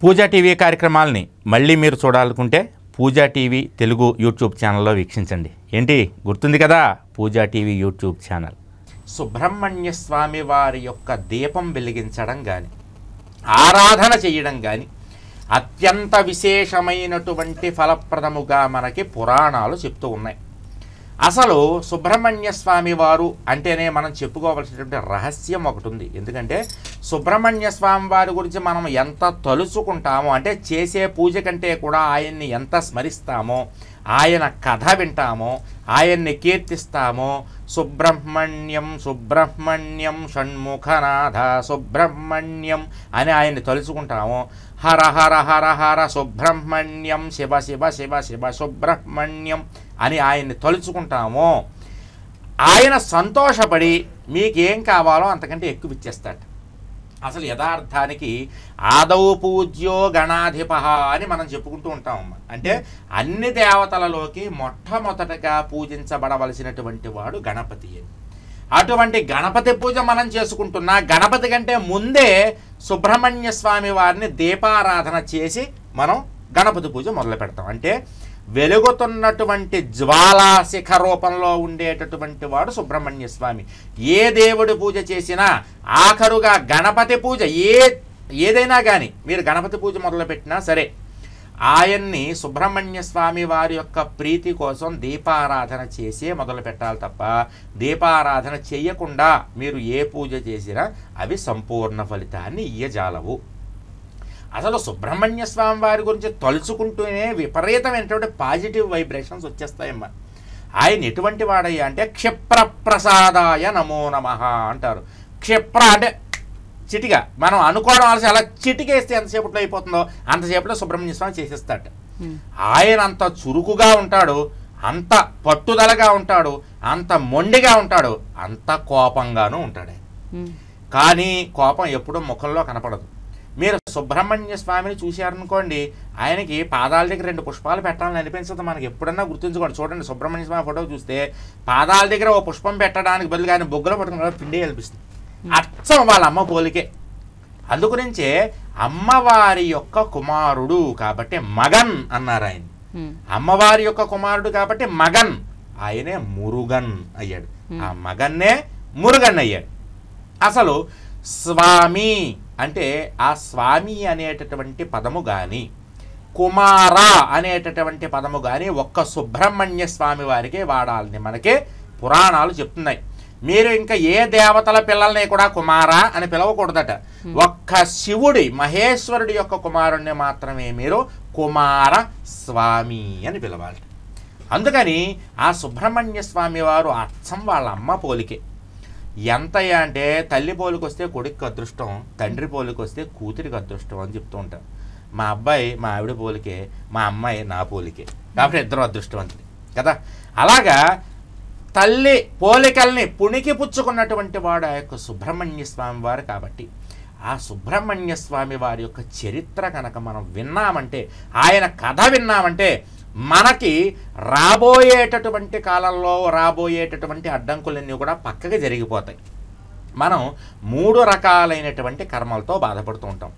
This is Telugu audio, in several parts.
పూజా టీవీ కార్యక్రమాలని మళ్ళీ మీరు చూడాలనుకుంటే పూజా టీవీ తెలుగు యూట్యూబ్ ఛానల్లో వీక్షించండి ఏంటి గుర్తుంది కదా Pooja TV YouTube channel Subrahmanya Swamy వారి యొక్క దీపం వెలిగించడం కానీ ఆరాధన చేయడం కానీ అత్యంత విశేషమైనటువంటి ఫలప్రదముగా మనకి పురాణాలు చెప్తూ ఉన్నాయి అసలు సుబ్రహ్మణ్య స్వామి వారు అంటేనే మనం చెప్పుకోవాల్సినటువంటి రహస్యం ఒకటి ఉంది ఎందుకంటే సుబ్రహ్మణ్య స్వామి వారి గురించి మనం ఎంత తలుచుకుంటామో అంటే చేసే పూజ కంటే కూడా ఆయన్ని ఎంత స్మరిస్తామో ఆయన కథ వింటామో ఆయన్ని కీర్తిస్తామో సుబ్రహ్మణ్యం సుబ్రహ్మణ్యం షణ్ముఖనాథ సుబ్రహ్మణ్యం అని ఆయన్ని తలుచుకుంటామో హర హర హర హర సుబ్రహ్మణ్యం శివ శివ శివ శివ సుబ్రహ్మణ్యం అని ఆయన్ని తలుచుకుంటామో ఆయన సంతోషపడి మీకేం కావాలో అంతకంటే ఎక్కువ ఇచ్చేస్తాడు అసలు యథార్థానికి ఆదౌ పూజ్యో గణాధిప అని మనం చెప్పుకుంటూ ఉంటాం అమ్మ. అంటే అన్ని దేవతలలోకి మొట్టమొదటగా పూజించబడవలసినటువంటి వాడు గణపతి అని అటువంటి గణపతి పూజ మనం చేసుకుంటున్నా గణపతి కంటే ముందే సుబ్రహ్మణ్య స్వామి వారిని దీపారాధన చేసి మనం గణపతి పూజ మొదలు పెడతాం అంటే వెలుగుతున్నటువంటి జ్వాలా శిఖ రూపంలో ఉండేటటువంటి వాడు సుబ్రహ్మణ్య స్వామి ఏ దేవుడి పూజ చేసినా ఆఖరుగా గణపతి పూజ ఏ ఏదైనా కానీ మీరు గణపతి పూజ మొదలుపెట్టినా సరే ఆయన్ని సుబ్రహ్మణ్య స్వామి వారి యొక్క ప్రీతి కోసం దీపారాధన చేసే మొదలు పెట్టాలి తప్ప దీపారాధన చేయకుండా మీరు ఏ పూజ చేసినా అవి సంపూర్ణ ఫలితాన్ని ఇయ్యజాలవు అసలు సుబ్రహ్మణ్య స్వామి వారి గురించి తలుచుకుంటూనే విపరీతమైనటువంటి పాజిటివ్ వైబ్రేషన్స్ వచ్చేస్తాయమ్మా ఆయన ఎటువంటి వాడయ్యా అంటే క్షిప్ర ప్రసాదాయ నమో నమ అంటారు క్షిప్ర అంటే చిటిగా మనం అనుకోవడం అలసి అలా చిటికేస్తే ఎంతసేపట్లో అయిపోతుందో అంతసేపట్లో సుబ్రహ్మణ్య స్వామి చేసేస్తాడు ఆయన అంత చురుకుగా ఉంటాడు అంత పట్టుదలగా ఉంటాడు అంత మొండిగా ఉంటాడు అంత కోపంగానూ ఉంటాడు ఆయన కానీ కోపం ఎప్పుడూ ముఖంలో కనపడదు మీరు సుబ్రహ్మణ్య స్వామిని చూశారనుకోండి ఆయనకి పాదాల దగ్గర రెండు పుష్పాలు పెట్టాలని అనిపించదు మనకి ఎప్పుడన్నా గుర్తుంచుకోండి చూడండి సుబ్రహ్మణ్య స్వామి ఫోటో చూస్తే పాదాల దగ్గర ఓ పుష్పం పెట్టడానికి బదులుగా ఆయన బొగ్గులో పట్టుకున్న పిండి కల్పిస్తుంది అచ్చం వాళ్ళ అమ్మ పోలికే అందుగురించే అమ్మవారి యొక్క కుమారుడు కాబట్టి మగన్ అన్నారు ఆయన అమ్మవారి యొక్క కుమారుడు కాబట్టి మగన్ ఆయనే మురుగన్ అయ్యాడు ఆ మగన్నే మురుగన్ అయ్యాడు అసలు స్వామి అంటే ఆ స్వామి అనేటటువంటి పదము కానీ కుమార అనేటటువంటి పదము కానీ ఒక్క సుబ్రహ్మణ్య స్వామి వారికే వాడాలని మనకే పురాణాలు చెప్తున్నాయి మీరు ఇంకా ఏ దేవతల పిల్లల్ని కూడా కుమార అని పిలవకూడదట ఒక్క శివుడి మహేశ్వరుడి యొక్క కుమారుణ్ణి మాత్రమే మీరు కుమార స్వామి అని పిలవాలి అందుకని ఆ సుబ్రహ్మణ్య స్వామి వారు అచ్చం వాళ్ళ అమ్మ పోలికే ఎంతయ్యా అంటే తల్లి పోలికి వస్తే కొడుకు అదృష్టం తండ్రి పోలికి వస్తే కూతురికి అదృష్టం అని చెప్తూ ఉంటారు మా అబ్బాయి మా ఆవిడ పోలికే మా అమ్మాయి నా పోలికే కాబట్టి ఇద్దరు అదృష్టవంతులు కదా అలాగా తల్లి పోలికల్ని పుణికి పుచ్చుకున్నటువంటి వాడు ఆ యొక్క సుబ్రహ్మణ్య స్వామి వారు కాబట్టి ఆ సుబ్రహ్మణ్య స్వామి వారి యొక్క చరిత్ర కనుక మనం విన్నామంటే ఆయన కథ విన్నామంటే మనకి రాబోయేటటువంటి కాలంలో రాబోయేటటువంటి అడ్డంకులన్నీ కూడా పక్కకి జరిగిపోతాయి మనం మూడు రకాలైనటువంటి కర్మలతో బాధపడుతూ ఉంటాం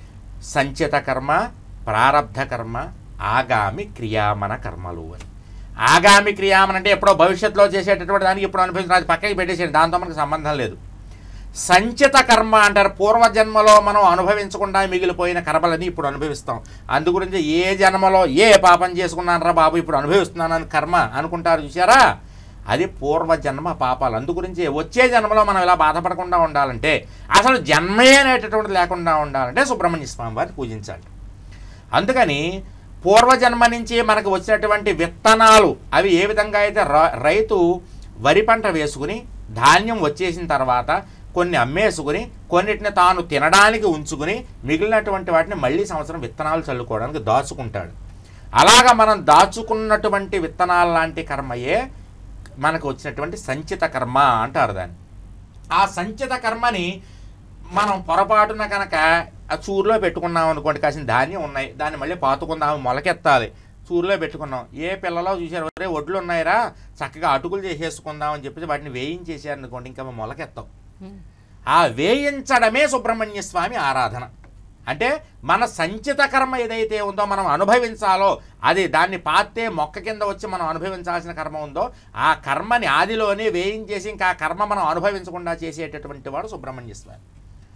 సంచిత కర్మ ప్రారబ్ధ కర్మ ఆగామి క్రియామన కర్మలు అని ఆగామి క్రియామన అంటే ఎప్పుడో భవిష్యత్తులో చేసేటటువంటి దానికి ఇప్పుడు అనిపించిన అది పక్కకి పెట్టేసేయండి దాంతో మనకు సంబంధం లేదు సంచిత కర్మ అంటారు పూర్వజన్మలో మనం అనుభవించకుండా మిగిలిపోయిన కర్మలని ఇప్పుడు అనుభవిస్తాం అందుగురించి ఏ జన్మలో ఏ పాపం చేసుకున్నానరా బాబు ఇప్పుడు అనుభవిస్తున్నానని కర్మ అనుకుంటారు చూసారా అది పూర్వజన్మ పాపాలు అందుగురించి వచ్చే జన్మలో మనం ఇలా బాధపడకుండా ఉండాలంటే అసలు జన్మే అనేటటువంటిది లేకుండా ఉండాలంటే సుబ్రహ్మణ్య స్వామి వారిని పూజించాలి అందుకని పూర్వజన్మ నుంచి మనకు వచ్చినటువంటి విత్తనాలు అవి ఏ విధంగా అయితే ర- రైతు వరి పంట వేసుకుని ధాన్యం వచ్చేసిన తర్వాత కొన్ని అమ్మేసుకుని కొన్నిటిని తాను తినడానికి ఉంచుకుని మిగిలినటువంటి వాటిని మళ్ళీ సంవత్సరం విత్తనాలు చల్లుకోవడానికి దాచుకుంటాడు అలాగా మనం దాచుకున్నటువంటి విత్తనాల లాంటి కర్మయే మనకు వచ్చినటువంటి సంచిత కర్మ అంటారు దాన్ని ఆ సంచిత కర్మని మనం పొరపాటున కనుక ఆ చూరులో పెట్టుకున్నాం అనుకోండి కాసిన ధాన్యం ఉన్నాయి దాన్ని మళ్ళీ పాతుకుందాం మొలకెత్తాలి చూరులో పెట్టుకున్నాం ఏ పిల్లలో చూసారు ఒరే ఒడ్లు ఉన్నాయిరా చక్కగా అటుకులు చేసేసుకుందాం అని చెప్పేసి వాటిని వేయించేసారు అనుకోండి ఇంకా మొలకెత్తాం ఆ వేయించడమే సుబ్రహ్మణ్య స్వామి ఆరాధన అంటే మన సంచిత కర్మ ఏదైతే ఉందో మనం అనుభవించాలో అది దాన్ని పాతే మొక్క కింద వచ్చి మనం అనుభవించాల్సిన కర్మ ఉందో ఆ కర్మని ఆదిలోనే వేయించేసి ఇంకా ఆ కర్మ మనం అనుభవించకుండా చేసేటటువంటి వాడు సుబ్రహ్మణ్య స్వామి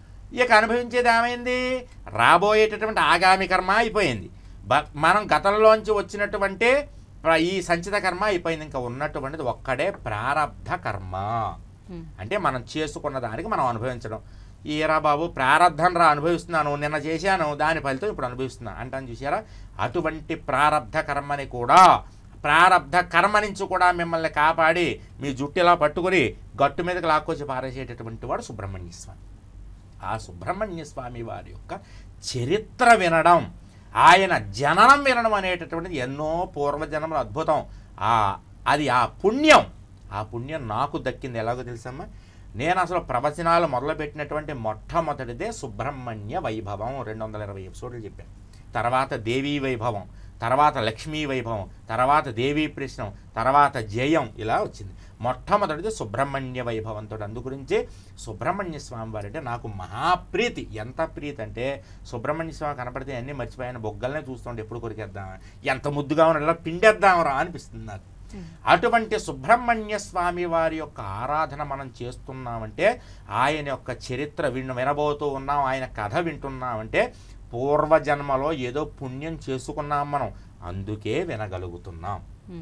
ఇక అనుభవించేది ఏమైంది రాబోయేటటువంటి ఆగామి కర్మ అయిపోయింది బ మనం గతంలోంచి వచ్చినటువంటి ప్ర- ఈ సంచిత కర్మ అయిపోయింది ఇంకా ఉన్నటువంటిది ఒక్కడే ప్రారబ్ధ కర్మ ఉమ్. అంటే మనం చేసుకున్న దానికి మనం అనుభవించడం ఏరా బాబు ప్రారంధం రా అనుభవిస్తున్నాను నిన్న చేశాను దాని ఫలితం ఇప్పుడు అనుభవిస్తున్నాను అంటాను చూసారా అటువంటి ప్రారబ్ధ కర్మని కూడా ప్రారబ్ధ కర్మ నుంచి కూడా మిమ్మల్ని కాపాడి మీ జుట్టు ఇలా పట్టుకుని గట్టు మీదకి లాక్కొచ్చి పారేసేటటువంటి వాడు సుబ్రహ్మణ్య స్వామి ఆ సుబ్రహ్మణ్య స్వామి వారి యొక్క చరిత్ర వినడం ఆయన జననం వినడం అనేటటువంటిది ఎన్నో పూర్వజన్మల అద్భుతం ఆ అది ఆ పుణ్యం ఆ పుణ్యం నాకు దక్కింది ఎలాగో తెలుసమ్మా నేను అసలు ప్రవచనాలు మొదలుపెట్టినటువంటి మొట్టమొదటిదే సుబ్రహ్మణ్య వైభవం రెండు వందల ఇరవై ఎపిసోడ్లు చెప్పాను తర్వాత దేవీ వైభవం తర్వాత లక్ష్మీ వైభవం తర్వాత దేవీ ప్రశ్నం తర్వాత జయం ఇలా వచ్చింది మొట్టమొదటిది సుబ్రహ్మణ్య వైభవంతో అందు గురించి సుబ్రహ్మణ్య స్వామి వారు అంటే నాకు మహాప్రీతి ఎంత ప్రీతి అంటే సుబ్రహ్మణ్య స్వామి కనపడితే అన్నీ మర్చిపోయాను బొగ్గలనే చూస్తుంటే ఎప్పుడు కొరికేద్దాం ఎంత ముద్దుగా ఉన్న ఇలా పిండేద్దామరా అనిపిస్తుంది నాకు అటువంటి సుబ్రహ్మణ్య స్వామి వారి యొక్క ఆరాధన మనం చేస్తున్నామంటే ఆయన యొక్క చరిత్ర విన్ వినబోతూ ఉన్నాం ఆయన కథ వింటున్నామంటే పూర్వజన్మలో ఏదో పుణ్యం చేసుకున్నాం మనం అందుకే వినగలుగుతున్నాం ఉమ్.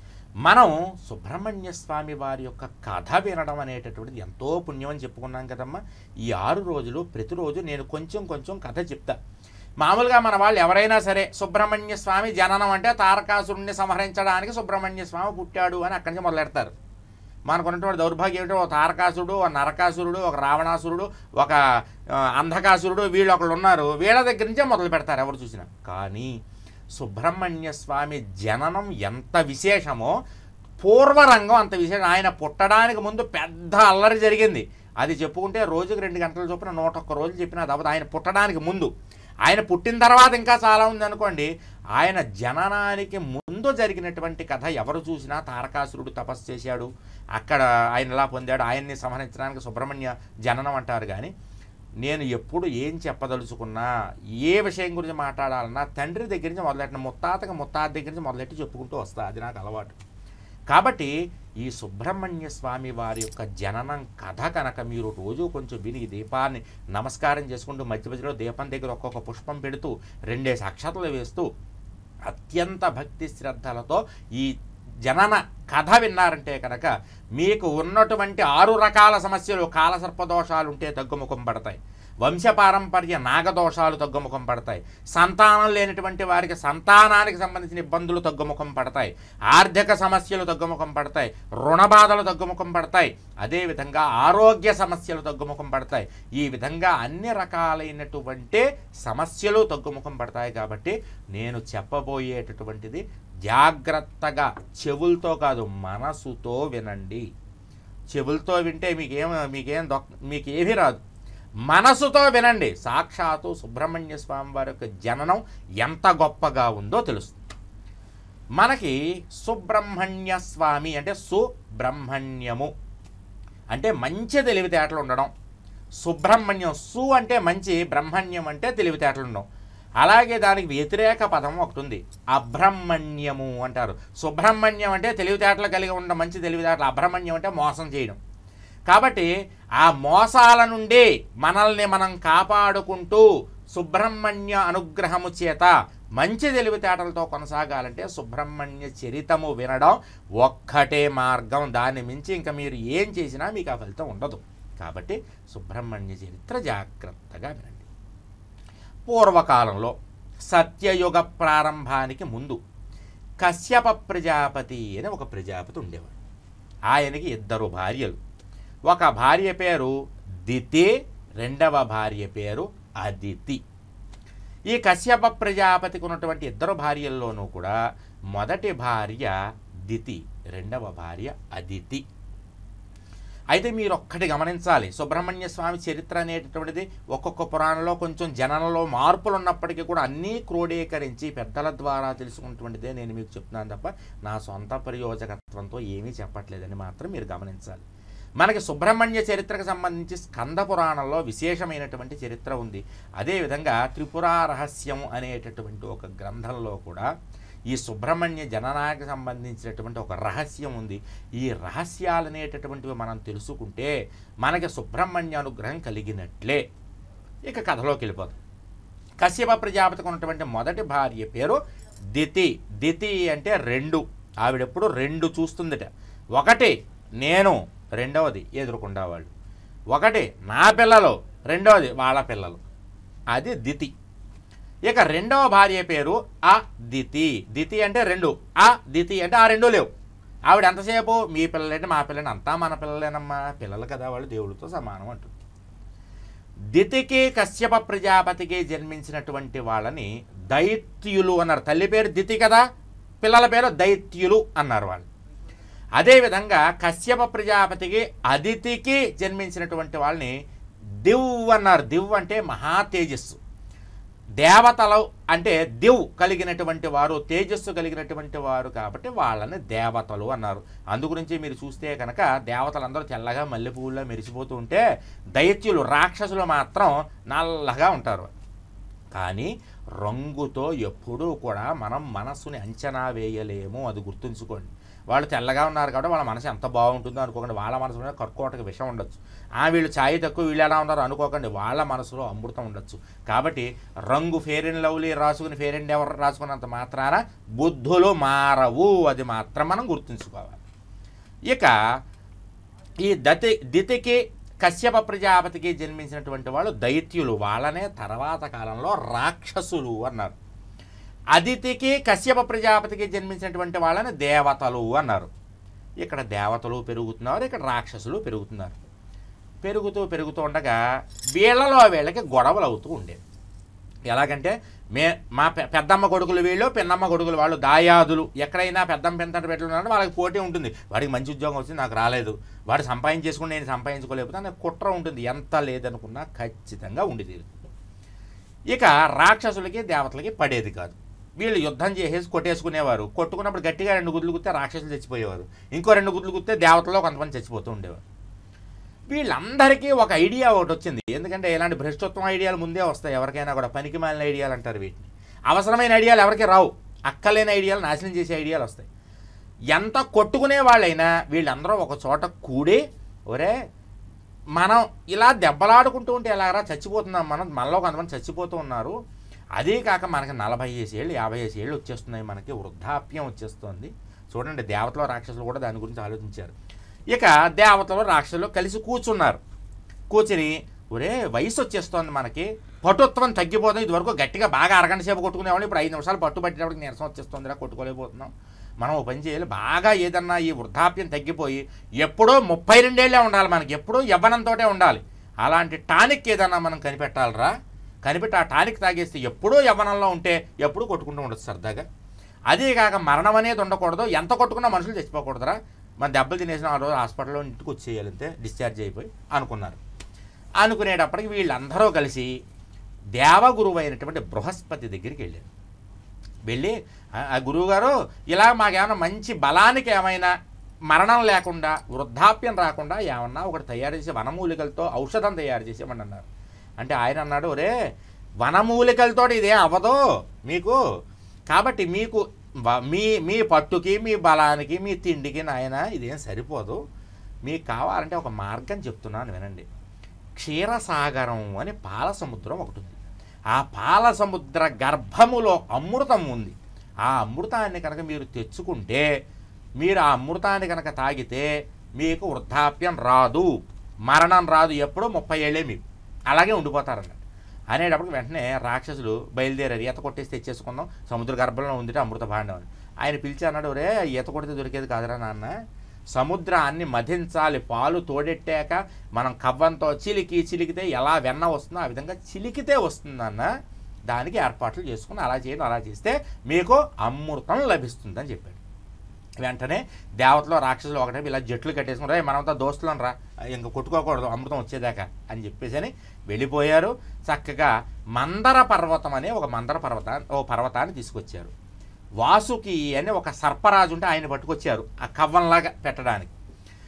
మనం సుబ్రహ్మణ్య స్వామి వారి యొక్క కథ వినడం అనేటటువంటిది ఎంతో పుణ్యం అని చెప్పుకున్నాం కదమ్మా ఈ ఆరు రోజులు ప్రతిరోజు నేను కొంచెం కొంచెం కథ చెప్తా మామూలుగా మన వాళ్ళు ఎవరైనా సరే సుబ్రహ్మణ్య స్వామి జననం అంటే తారకాసురుణ్ణి సంహరించడానికి సుబ్రహ్మణ్య స్వామి పుట్టాడు అని అక్కడి నుంచి మొదలెడతారు మనకున్నటువంటి దౌర్భాగ్యం ఏంటో ఒక తారకాసురుడు ఒక నరకాసురుడు ఒక రావణాసురుడు ఒక ఆ, అంధకాసురుడు వీళ్ళు ఒకళ్ళు ఉన్నారు వీళ్ళ దగ్గర నుంచే మొదలు పెడతారు ఎవరు చూసినా కానీ సుబ్రహ్మణ్య స్వామి జననం ఎంత విశేషమో పూర్వరంగం అంత విశేషం ఆయన పుట్టడానికి ముందు పెద్ద అల్లరి జరిగింది అది చెప్పుకుంటే రోజుకి రెండు గంటల చొప్పున నూట ఒక్క రోజులు చెప్పిన అది ఆయన పుట్టడానికి ముందు ఆయన పుట్టిన తర్వాత ఇంకా చాలా ఉంది అనుకోండి ఆయన జననానికి ముందు జరిగినటువంటి కథ ఎవరు చూసినా తారకాసురుడు తపస్సు చేశాడు అక్కడ ఆయన ఇలా పొందాడు ఆయన్ని సంహరించడానికి సుబ్రహ్మణ్య జననం అంటారు కానీ నేను ఎప్పుడు ఏం చెప్పదలుచుకున్నా ఏ విషయం గురించి మాట్లాడాలన్నా తండ్రి దగ్గర నుంచి మొదలెట్టిన ముత్తాతకి ముత్తాత దగ్గర నుంచి మొదలెట్టి చెప్పుకుంటూ వస్తా అది నాకు అలవాటు కాబట్టి ఈ సుబ్రహ్మణ్య స్వామి వారి యొక్క జననం కథ కనుక మీరు రోజు కొంచెం విని ఈ దీపాన్ని నమస్కారం చేసుకుంటూ మధ్య మధ్యలో దీపం దగ్గర ఒక్కొక్క పుష్పం పెడుతూ రెండేసి అక్షతలు వేస్తూ అత్యంత భక్తి శ్రద్ధలతో ఈ జనన కథ విన్నారంటే కనుక మీకు ఉన్నటువంటి ఆరు రకాల సమస్యలు కాలసర్ప దోషాలు ఉంటే తగ్గుముఖం పడతాయి వంశపారంపర్య నాగదోషాలు తగ్గుముఖం పడతాయి సంతానం లేనటువంటి వారికి సంతానానికి సంబంధించిన ఇబ్బందులు తగ్గుముఖం పడతాయి ఆర్థిక సమస్యలు తగ్గుముఖం పడతాయి రుణ బాధలు తగ్గుముఖం పడతాయి అదేవిధంగా ఆరోగ్య సమస్యలు తగ్గుముఖం పడతాయి ఈ విధంగా అన్ని రకాలైనటువంటి సమస్యలు తగ్గుముఖం పడతాయి కాబట్టి నేను చెప్పబోయేటటువంటిది జాగ్రత్తగా చెవులతో కాదు మనసుతో వినండి చెవులతో వింటే మీకేం మీకేం దొక్ మీకేమీ రాదు మనసుతో వినండి సాక్షాత్తు సుబ్రహ్మణ్య స్వామి వారి యొక్క జననం ఎంత గొప్పగా ఉందో తెలుస్తుంది మనకి సుబ్రహ్మణ్య స్వామి అంటే సుబ్రహ్మణ్యము అంటే మంచి తెలివితేటలు ఉండడం సుబ్రహ్మణ్యం సు అంటే మంచి బ్రహ్మణ్యం అంటే తెలివితేటలు ఉండడం అలాగే దానికి వ్యతిరేక పదం ఒకటి ఉంది అబ్రహ్మణ్యము అంటారు సుబ్రహ్మణ్యం అంటే తెలివితేటలు కలిగి ఉండడం మంచి తెలివితేటలు అబ్రహ్మణ్యం అంటే మోసం చేయడం కాబట్టి ఆ మోసాల నుండి మనల్ని మనం కాపాడుకుంటూ సుబ్రహ్మణ్య అనుగ్రహము చేత మంచి తెలివితేటలతో కొనసాగాలంటే సుబ్రహ్మణ్య చరితము వినడం ఒక్కటే మార్గం దాన్ని మించి ఇంకా మీరు ఏం చేసినా మీకు ఆ ఫలితం ఉండదు కాబట్టి సుబ్రహ్మణ్య చరిత్ర జాగ్రత్తగా వినండి పూర్వకాలంలో సత్యయుగ ప్రారంభానికి ముందు కశ్యప ప్రజాపతి అని ఒక ప్రజాపతి ఉండేవాడు ఆయనకి ఇద్దరు భార్యలు ఒక భార్య పేరు దితి రెండవ భార్య పేరు అదితి ఈ కశ్యప ప్రజాపతికి ఉన్నటువంటి ఇద్దరు భార్యల్లోనూ కూడా మొదటి భార్య దితి రెండవ భార్య అదితి అయితే మీరు ఒక్కటి గమనించాలి సుబ్రహ్మణ్య స్వామి చరిత్ర అనేటటువంటిది ఒక్కొక్క పురాణంలో కొంచెం జనంలో మార్పులు ఉన్నప్పటికీ కూడా అన్నీ క్రోడీకరించి పెద్దల ద్వారా తెలుసుకున్నటువంటిదే నేను మీకు చెప్తున్నాను తప్ప నా సొంత ప్రయోజకత్వంతో ఏమీ చెప్పట్లేదని మాత్రం మీరు గమనించాలి మనకి సుబ్రహ్మణ్య చరిత్రకు సంబంధించి స్కంద పురాణంలో విశేషమైనటువంటి చరిత్ర ఉంది అదేవిధంగా త్రిపుర రహస్యం అనేటటువంటి ఒక గ్రంథంలో కూడా ఈ సుబ్రహ్మణ్య జననానికి సంబంధించినటువంటి ఒక రహస్యం ఉంది ఈ రహస్యాలు అనేటటువంటివి మనం తెలుసుకుంటే మనకి సుబ్రహ్మణ్య అనుగ్రహం కలిగినట్లే ఇక కథలోకి వెళ్ళిపోతాం కశ్యప ప్రజాపతికి ఉన్నటువంటి మొదటి భార్య పేరు దితి దితి అంటే రెండు ఆవిడెప్పుడు రెండు చూస్తుందిట ఒకటి నేను రెండవది ఎదురుకుండా వాళ్ళు ఒకటి నా పిల్లలు రెండవది వాళ్ళ పిల్లలు అది దితి ఇక రెండవ భార్య పేరు ఆ దితి దితి అంటే రెండు ఆ దితి అంటే ఆ రెండు లేవు ఆవిడ ఎంతసేపు మీ పిల్లలంటే మా పిల్లని అంతా మన పిల్లలేనమ్మా పిల్లలు కదా వాళ్ళు దేవుడితో సమానం అంటుంది దితికి కశ్యప ప్రజాపతికి జన్మించినటువంటి వాళ్ళని దైత్యులు అన్నారు తల్లి పేరు దితి కదా పిల్లల పేరు దైత్యులు అన్నారు వాళ్ళు అదేవిధంగా కశ్యప ప్రజాపతికి అదితికి జన్మించినటువంటి వాళ్ళని దివ్ అన్నారు దివ్ అంటే మహా తేజస్సు దేవతలు అంటే దివ్ కలిగినటువంటి వారు తేజస్సు కలిగినటువంటి వారు కాబట్టి వాళ్ళని దేవతలు అన్నారు అందుగురించి మీరు చూస్తే కనుక దేవతలందరూ తెల్లగా మల్లెపూల్లో మెరిసిపోతూ ఉంటే దైత్యులు రాక్షసులు మాత్రం నల్లగా ఉంటారు కానీ రంగుతో ఎప్పుడూ కూడా మనం మనస్సుని అంచనా వేయలేము అది గుర్తుంచుకోండి వాళ్ళు తెల్లగా ఉన్నారు కాబట్టి వాళ్ళ మనసు ఎంత బాగుంటుందో అనుకోకండి వాళ్ళ మనసులో కర్కోటకు విషం ఉండొచ్చు ఆ వీళ్ళు ఛాయ్ తక్కువ వీళ్ళు ఎలా ఉన్నారు అనుకోకండి వాళ్ళ మనసులో అమృతం ఉండొచ్చు కాబట్టి రంగు ఫేర్ అండ్ లవ్లీ రాసుకుని ఫేర్ అండ్ ఎవరు రాసుకున్నంత మాత్రాన బుద్ధులు మారవు అది మాత్రం మనం గుర్తుంచుకోవాలి ఇక ఈ దతి దితికి కశ్యప ప్రజాపతికి జన్మించినటువంటి వాళ్ళు దైత్యులు వాళ్ళనే తర్వాత కాలంలో రాక్షసులు అన్నారు అదితికి కశ్యప ప్రజాపతికి జన్మించినటువంటి వాళ్ళని దేవతలు అన్నారు ఇక్కడ దేవతలు పెరుగుతున్నారు ఇక్కడ రాక్షసులు పెరుగుతున్నారు పెరుగుతూ పెరుగుతూ ఉండగా వీళ్ళలో వీళ్ళకి గొడవలు అవుతూ ఉండేవి ఎలాగంటే మే మా పె- పెద్దమ్మ కొడుకులు వీళ్ళు పిన్నమ్మ కొడుకులు వాళ్ళు దాయాదులు ఎక్కడైనా పెద్దమ్మ పెంతంట పెట్టలు ఉన్నారో వాళ్ళకి పోటీ ఉంటుంది వాడికి మంచి ఉద్యోగం వచ్చింది నాకు రాలేదు వాడు సంపాదించేసుకుని నేను సంపాదించుకోలేకపోతే నాకు కుట్ర ఉంటుంది ఎంత లేదనుకున్నా ఖచ్చితంగా ఉండి తీరుతుంది ఇక రాక్షసులకి దేవతలకి పడేది కాదు వీళ్ళు యుద్ధం చేసేసి కొట్టేసుకునేవారు కొట్టుకున్నప్పుడు గట్టిగా రెండు గుడ్లు కుత్తే రాక్షసులు చచ్చిపోయేవారు ఇంకో రెండు గుడ్లు కుత్తే దేవతల్లో కొంతమంది చచ్చిపోతూ ఉండేవారు వీళ్ళందరికీ ఒక ఐడియా ఒకటి వచ్చింది ఎందుకంటే ఇలాంటి భ్రష్టత్వం ఐడియాలు ముందే వస్తాయి ఎవరికైనా కూడా పనికి మాలిన ఐడియాలు అంటారు వీటిని అవసరమైన ఐడియాలు ఎవరికి రావు అక్కలేని ఐడియాలు నాశనం చేసే ఐడియాలు వస్తాయి ఎంత కొట్టుకునే వాళ్ళైనా వీళ్ళందరూ ఒక చోట కూడి ఒరే మనం ఇలా దెబ్బలాడుకుంటూ ఉంటే ఎలాగరా చచ్చిపోతున్నాం మనం మనలో కొంతమంది చచ్చిపోతూ ఉన్నారు అదే కాక మనకి నలభై ఐదు ఏళ్ళు యాభై ఐదు ఏళ్ళు వచ్చేస్తున్నాయి మనకి వృద్ధాప్యం వచ్చేస్తుంది చూడండి దేవతలు రాక్షసులు కూడా దాని గురించి ఆలోచించారు ఇక దేవతలు రాక్షసులు కలిసి కూర్చున్నారు కూర్చుని ఒరే వయసు వచ్చేస్తోంది మనకి పటుత్వం తగ్గిపోతుంది ఇదివరకు గట్టిగా బాగా అరగంట సేపు కొట్టుకునేవాళ్ళు ఇప్పుడు ఐదు నిమిషాలు పట్టు పట్టేటప్పటికి నీరసం వచ్చేస్తుందిరా కొట్టుకోలేకపోతున్నాం మనం ఓ పని చేయాలి బాగా ఏదన్నా ఈ వృద్ధాప్యం తగ్గిపోయి ఎప్పుడో ముప్పై రెండేళ్లే ఉండాలి మనకి ఎప్పుడూ యవ్వనంతోటే ఉండాలి అలాంటి టానిక్ ఏదన్నా మనం కనిపెట్టాలరా కనిపెట్టి ఆ టానిక్ తాగేస్తే ఎప్పుడూ యవ్వనంలో ఉంటే ఎప్పుడూ కొట్టుకుంటూ ఉండొచ్చు సరదాగా అదే కాక మరణం అనేది ఉండకూడదు ఎంత కొట్టుకున్నా మనుషులు చచ్చిపోకూడదురా మన దెబ్బలు తినేసిన ఆ రోజు హాస్పిటల్లో ఇంటికి వచ్చేయాలి అంతే డిశ్చార్జ్ అయిపోయి అనుకున్నారు అనుకునేటప్పటికి వీళ్ళందరూ కలిసి దేవగురువు అయినటువంటి బృహస్పతి దగ్గరికి వెళ్ళారు వెళ్ళి "ఆ, ఆ గురువుగారు ఇలా మాకేమైనా మంచి బలానికి ఏమైనా మరణం లేకుండా వృద్ధాప్యం రాకుండా ఏమన్నా ఒకటి తయారు చేసి వనమూలికలతో ఔషధం తయారు చేసేమని అన్నారు అంటే ఆయన అన్నాడు ఒరే వనమూలికలతో ఇదేం అవ్వదు మీకు కాబట్టి మీకు వ- మీ మీ పట్టుకి మీ బలానికి మీ తిండికి నాయన ఇదేం సరిపోదు మీకు కావాలంటే ఒక మార్గం చెప్తున్నాను వినండి క్షీరసాగరం అని పాల సముద్రం ఒకటి ఉంది ఆ పాల సముద్ర గర్భములో అమృతం ఉంది ఆ అమృతాన్ని కనుక మీరు తెచ్చుకుంటే మీరు ఆ అమృతాన్ని కనుక తాగితే మీకు వృద్ధాప్యం రాదు మరణం రాదు ఎప్పుడో ముప్పై ఏళ్ళే మీకు అలాగే ఉండిపోతారన్నట్టు అనేటప్పుడు వెంటనే రాక్షసులు బయలుదేరారు ఈత కొట్టేసి తెచ్చేసుకుందాం సముద్ర గర్భంలో ఉందిట అమృత భాండం అని ఆయన పిలిచి అన్నాడు రే ఈత కొడితే దొరికేది కాదురా నాన్న సముద్రాన్ని మధించాలి పాలు తోడెట్టాక మనం కవ్వంతో చిలికి చిలికితే ఎలా వెన్న వస్తుందో ఆ విధంగా చిలికితే వస్తుందన్న దానికి ఏర్పాట్లు చేసుకుని అలా చేయండి అలా చేస్తే మీకు అమృతం లభిస్తుందని చెప్పాడు వెంటనే దేవతలో రాక్షసులు ఒకటే ఇలా జట్లు కట్టేసుకుని రే మనమంతా దోస్తులం రా ఇంకా కొట్టుకోకూడదు అమృతం వచ్చేదాకా అని చెప్పేసి అని వెళ్ళిపోయారు చక్కగా మందర పర్వతం అనే ఒక మందర పర్వతాన్ని ఓ పర్వతాన్ని తీసుకొచ్చారు వాసుకి అని ఒక సర్పరాజు ఉంటే ఆయన పట్టుకొచ్చారు ఆ కవ్వంలాగా పెట్టడానికి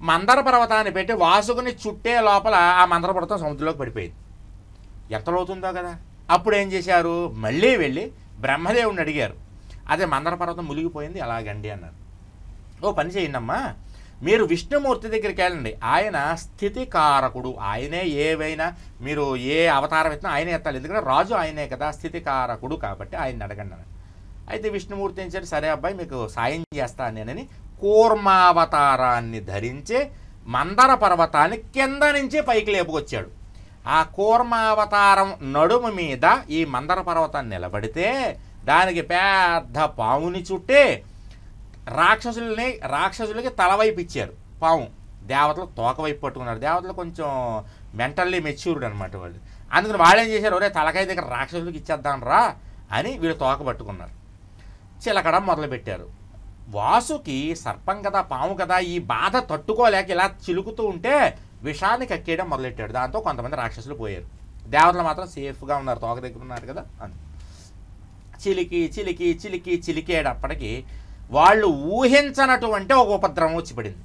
మందర పర్వతాన్ని పెట్టి వాసుకుని చుట్టే లోపల ఆ మందర పర్వతం సముద్రంలోకి పడిపోయింది ఎంత లోతుందో కదా అప్పుడు ఏం చేశారు మళ్ళీ వెళ్ళి బ్రహ్మదేవుడిని అడిగారు అదే మందర పర్వతం మునిగిపోయింది అలాగండి అన్నారు ఓ పని చేయండమ్మా మీరు విష్ణుమూర్తి దగ్గరికి వెళ్ళండి ఆయన స్థితికారకుడు ఆయనే ఏవైనా మీరు ఏ అవతారం ఎత్తినా ఆయనే ఎత్తాలి ఎందుకంటే రాజు ఆయనే కదా స్థితికారకుడు కాబట్టి ఆయన అడగండి అన్నాడు అయితే విష్ణుమూర్తి ఏం చేశాడు సరే అబ్బాయి మీకు సాయం చేస్తాను నేనని కూర్మావతారాన్ని ధరించి మందర పర్వతాన్ని కింద నుంచి పైకి లేపుకొచ్చాడు ఆ కూర్మావతారం నడుము మీద ఈ మందర పర్వతాన్ని నిలబడితే దానికి పెద్ద పావుని చుట్టి రాక్షసుల్ని రాక్షసులకి తలవైపు ఇచ్చారు పాము దేవతలు తోకవైపు పట్టుకున్నారు దేవతలు కొంచెం మెంటల్లీ మెచ్యూర్డ్ అనమాట వాళ్ళు అందుకని వాళ్ళు ఏం చేశారు ఒరే తలకాయ దగ్గర రాక్షసులకి ఇచ్చేద్దాం రా అని వీళ్ళు తోక పట్టుకున్నారు చిలకడం మొదలుపెట్టారు వాసుకి సర్పం కదా పాము కదా ఈ బాధ తట్టుకోలేక ఇలా చిలుకుతూ ఉంటే విషాన్ని కక్కేయడం మొదలెట్టాడు దాంతో కొంతమంది రాక్షసులు పోయారు దేవతలు మాత్రం సేఫ్గా ఉన్నారు తోక దగ్గర ఉన్నారు కదా అని చిలికి చిలికి చిలికి చిలికేటప్పటికి వాళ్ళు ఊహించనటువంటి ఒక ఉపద్రవం వచ్చి పడింది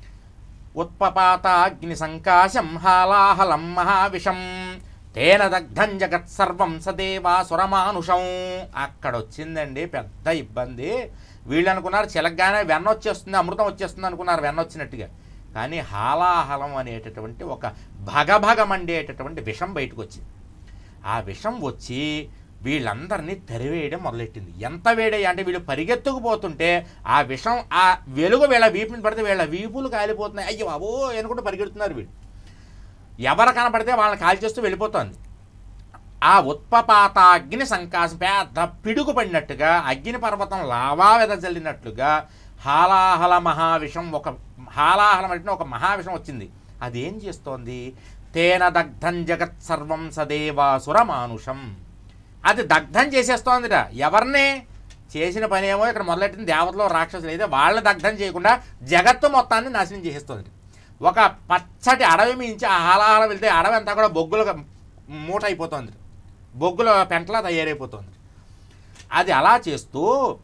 ఉత్పపాత అగ్ని సంకాశం హాలాహలం మహావిషం తేన దగ్ధం జగత్ సర్వం సదేవాసురమానుషం అక్కడ వచ్చిందండి పెద్ద ఇబ్బంది వీళ్ళు అనుకున్నారు చిలగ్గానే వెన్న వచ్చేస్తుంది అమృతం వచ్చేస్తుంది అనుకున్నారు వెన్న వచ్చినట్టుగా కానీ హాలాహలం అనేటటువంటి ఒక భగభగమండేటటువంటి విషం బయటకు వచ్చింది ఆ విషం వచ్చి వీళ్ళందరినీ తరివేయడం మొదలెట్టింది ఎంత వేడయ్య అంటే వీళ్ళు పరిగెత్తుకుపోతుంటే ఆ విషం ఆ వెలుగు వీళ్ళ వీపుని పడితే వీళ్ళ వీపులు కాలిపోతున్నాయి అయ్యో అవో అనుకుంటూ పరిగెడుతున్నారు వీళ్ళు ఎవరు కనపడితే వాళ్ళని కాల్చేస్తూ వెళ్ళిపోతుంది ఆ ఉత్పపాత అగ్ని సంకాశం పెద్ద పిడుగు పడినట్టుగా అగ్ని పర్వతం లావా వెదజల్లినట్లుగా హాలాహల మహావిషం ఒక హాలాహలం అంటే ఒక మహావిషం వచ్చింది అదేం చేస్తోంది తేన దగ్ధం జగత్ సర్వం సదేవాసుర మానుషం అది దగ్ధం చేసేస్తోందిట ఎవరిని చేసిన పని ఏమో ఇక్కడ మొదలెట్టిన దేవతలో రాక్షసులు అయితే వాళ్ళ దగ్ధం చేయకుండా జగత్తు మొత్తాన్ని నాశనం చేసేస్తుంది ఒక పచ్చటి అడవి మించి ఆ హాలాహలం వెళ్తే అడవి అంతా కూడా బొగ్గులుగా మూట అయిపోతుంది బొగ్గుల పెంటలా తయారైపోతుంది అది అలా చేస్తూ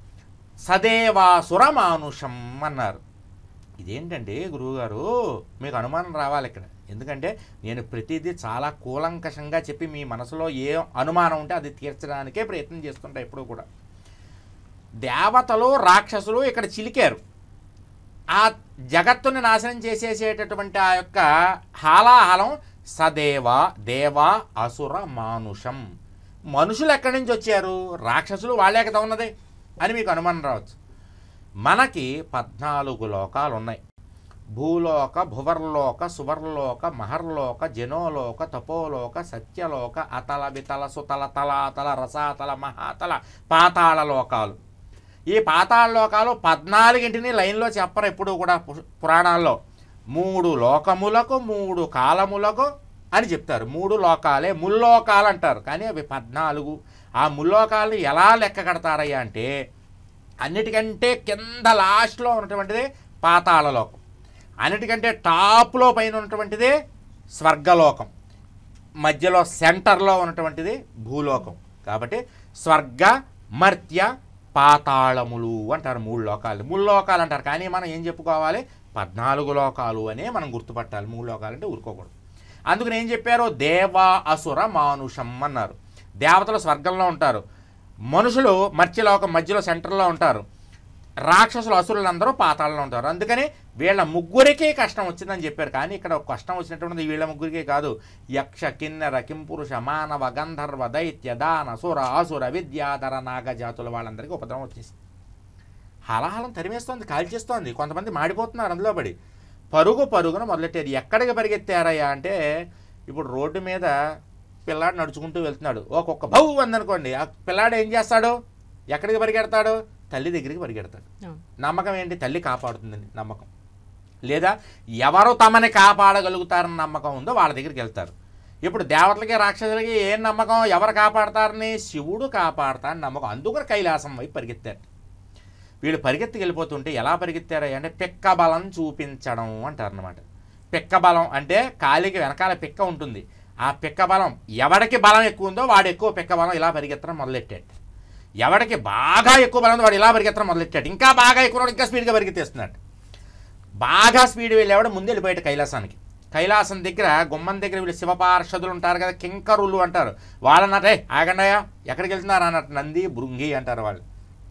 సదేవాసుర మానుషం అన్నారు ఇదేంటండి గురువుగారు మీకు అనుమానం రావాలి ఇక్కడ ఎందుకంటే నేను ప్రతిదీ చాలా కూలంకషంగా చెప్పి మీ మనసులో ఏ అనుమానం ఉంటే అది తీర్చడానికే ప్రయత్నం చేస్తుంటా ఎప్పుడూ కూడా దేవతలు రాక్షసులు ఇక్కడ చిలికారు ఆ జగత్తుని నాశనం చేసేసేటటువంటి ఆ యొక్క హాలాహలం సదేవ దేవ అసుర మానుషం మనుషులు ఎక్కడి నుంచి వచ్చారు రాక్షసులు వాళ్ళే కదా ఉన్నది అని మీకు అనుమానం రావచ్చు మనకి పద్నాలుగు లోకాలు ఉన్నాయి భూలోక భువర్లోక సువర్లోక మహర్లోక జనోలోక తపోలోక సత్యలోక అతల వితల సుతల తలాతల రసాతల మహాతల పాతాళ లోకాలు ఈ పాతాళ లోకాలు పద్నాలుగింటిని లైన్లో చెప్పరు ఎప్పుడు కూడా పు- పురాణాల్లో మూడు లోకములకు మూడు కాలములకు అని చెప్తారు మూడు లోకాలే ముల్లోకాలు అంటారు కానీ అవి పద్నాలుగు ఆ ముల్లోకాలు ఎలా లెక్క కడతారయ్యా అంటే అన్నిటికంటే కింద లాస్ట్లో ఉన్నటువంటిది పాతాళ లోకం అన్నిటికంటే టాప్లో పైన ఉన్నటువంటిది స్వర్గలోకం మధ్యలో సెంటర్లో ఉన్నటువంటిది భూలోకం కాబట్టి స్వర్గ మర్త్య పాతాళములు అంటారు మూడు లోకాలు మూడు లోకాలు అంటారు కానీ మనం ఏం చెప్పుకోవాలి పద్నాలుగు లోకాలు అనే మనం గుర్తుపట్టాలి మూడు లోకాలు అంటే ఊరుకోకూడదు అందుకని ఏం చెప్పారు దేవ అసుర మానుషం అన్నారు దేవతలు స్వర్గంలో ఉంటారు మనుషులు మర్త్యలోకం మధ్యలో సెంటర్లో ఉంటారు రాక్షసులు అసురులందరూ పాతాళంలో ఉంటారు అందుకని వీళ్ళ ముగ్గురికి కష్టం వచ్చిందని చెప్పారు కానీ ఇక్కడ ఒక కష్టం వచ్చినటువంటిది వీళ్ళ ముగ్గురికే కాదు యక్ష కిన్నెర కింపురుష మానవ గంధర్వ దైత్య దాన సుర అసుర విద్యాధర నాగ జాతుల వాళ్ళందరికీ ఉపద్రవం వచ్చేసింది హలాహలం తరిమేస్తోంది కాల్చేస్తోంది కొంతమంది మాడిపోతున్నారు అందులో పడి పరుగు పరుగున మొదలెట్టారు ఎక్కడికి పరిగెత్తారయ్యా అంటే ఇప్పుడు రోడ్డు మీద పిల్లాడు నడుచుకుంటూ వెళ్తున్నాడు ఒక్కొక్క బౌ అందనుకోండి ఆ పిల్లాడు ఏం చేస్తాడు ఎక్కడికి పరిగెడతాడు తల్లి దగ్గరికి పరిగెడతాడు అవును. నమ్మకం ఏంటి తల్లి కాపాడుతుందని నమ్మకం లేదా ఎవరు తమని కాపాడగలుగుతారని నమ్మకం ఉందో వాళ్ళ దగ్గరికి వెళ్తారు ఇప్పుడు దేవతలకి రాక్షసులకి ఏం నమ్మకం ఎవరు కాపాడతారని శివుడు కాపాడతారని నమ్మకం అందుకని కైలాసం వైపు పరిగెత్తారు వీళ్ళు పరిగెత్తి వెళ్ళిపోతుంటే ఎలా పరిగెత్తారు అంటే పిక్క బలం చూపించడం అంటారు అనమాట పిక్క బలం అంటే కాలికి వెనకాల పిక్క ఉంటుంది ఆ పిక్క బలం ఎవడికి బలం ఎక్కువ ఉందో వాడు ఎక్కువ పిక్క బలం ఇలా పరిగెత్తడం మొదలెట్టాడు ఎవడికి బాగా ఎక్కువ బలం ఉందో వాడు ఇలా పరిగెత్తడం మొదలెట్టాడు ఇంకా బాగా ఎక్కువ ఉన్నాడు ఇంకా స్పీడ్గా పరిగెత్తేస్తున్నాడు బాగా స్పీడ్ వెళ్ళేవాడు ముందు వెళ్ళిపోయాడు కైలాసానికి కైలాసం దగ్గర గుమ్మం దగ్గర వీళ్ళు శివపార్షదులు ఉంటారు కదా కింకరులు అంటారు వాళ్ళన్నటే ఆగండాయా ఎక్కడికి వెళ్తున్నారు అన్నట్టు నంది బృంగి అంటారు వాళ్ళు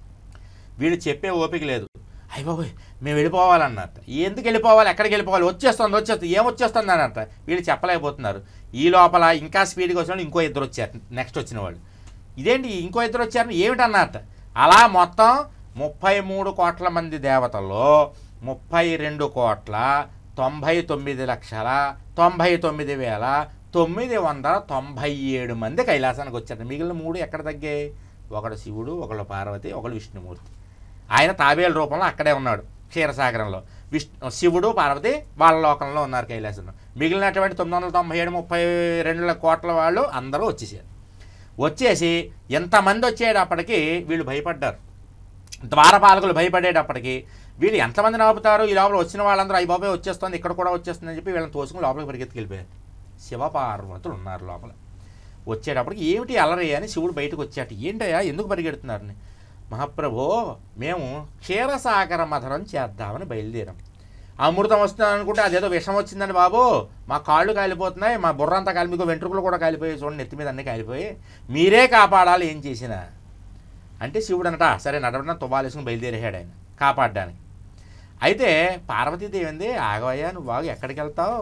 వీళ్ళు చెప్పే ఓపిక లేదు అయ్య బాబోయ్ మేము వెళ్ళిపోవాలన్నట్ట ఎందుకు వెళ్ళిపోవాలి ఎక్కడికి వెళ్ళిపోవాలి వచ్చేస్తుంది వచ్చేస్తుంది ఏం వచ్చేస్తుంది అన్నట్ట వీళ్ళు చెప్పలేకపోతున్నారు ఈ లోపల ఇంకా స్పీడ్గా వచ్చిన వాళ్ళు ఇంకో ఇద్దరు వచ్చారు నెక్స్ట్ వచ్చిన వాళ్ళు ఇదేంటి ఇంకో ఇద్దరు వచ్చారు ఏమిటన్నట్ట అలా మొత్తం ముప్పై మూడు కోట్ల మంది దేవతల్లో ముప్పై రెండు కోట్ల తొంభై తొమ్మిది లక్షల తొంభై తొమ్మిది వేల తొమ్మిది వందల తొంభై ఏడు మంది కైలాసానికి వచ్చారు మిగిలిన మూడు ఎక్కడ తగ్గాయి ఒకడు శివుడు ఒకడు పార్వతి ఒకడు విష్ణుమూర్తి ఆయన తాబేలు రూపంలో అక్కడే ఉన్నాడు క్షీరసాగరంలో విష్ణు శివుడు పార్వతి వాళ్ళ లోకంలో ఉన్నారు కైలాసంలో మిగిలినటువంటి తొమ్మిది వందల తొంభై ఏడు ముప్పై రెండు కోట్ల వాళ్ళు అందరూ వచ్చేసారు వచ్చేసి ఎంతమంది వచ్చేటప్పటికి వీళ్ళు భయపడ్డారు ద్వారపాలకులు భయపడేటప్పటికి వీళ్ళు ఎంతమందిని ఆపుతారు ఈ లోపల వచ్చిన వాళ్ళందరూ అయ్యి బాబాయ్ వచ్చేస్తుంది ఇక్కడ కూడా వచ్చేస్తుందని చెప్పి వీళ్ళని తోసుకుని లోపలికి పరిగెత్తుకెళ్ళిపోయారు శివపార్వతులు ఉన్నారు లోపల వచ్చేటప్పటికి ఏమిటి అలరి అని శివుడు బయటకు వచ్చాట ఏంటయ్యా ఎందుకు పరిగెడుతున్నారని మహాప్రభో మేము క్షీరసాగర మధనం చేద్దామని బయలుదేరాం అమృతం వస్తుంది అనుకుంటే అదేదో విషం వచ్చిందని బాబు మా కాళ్ళు కాలిపోతున్నాయి మా బుర్ర అంతా కాలి మీకు వెంట్రుకలు కూడా కాలిపోయాయి చూడండి నెత్తి మీద అన్నీ కాలిపోయి మీరే కాపాడాలి ఏం చేసినా అంటే శివుడు అనట సరే నడవడం తువ్వాలేసుకుని బయలుదేరాడు ఆయన కాపాడడానికి అయితే పార్వతీదేవి ఏంది ఆగవయ్యా నువ్వు బాగా ఎక్కడికి వెళ్తావు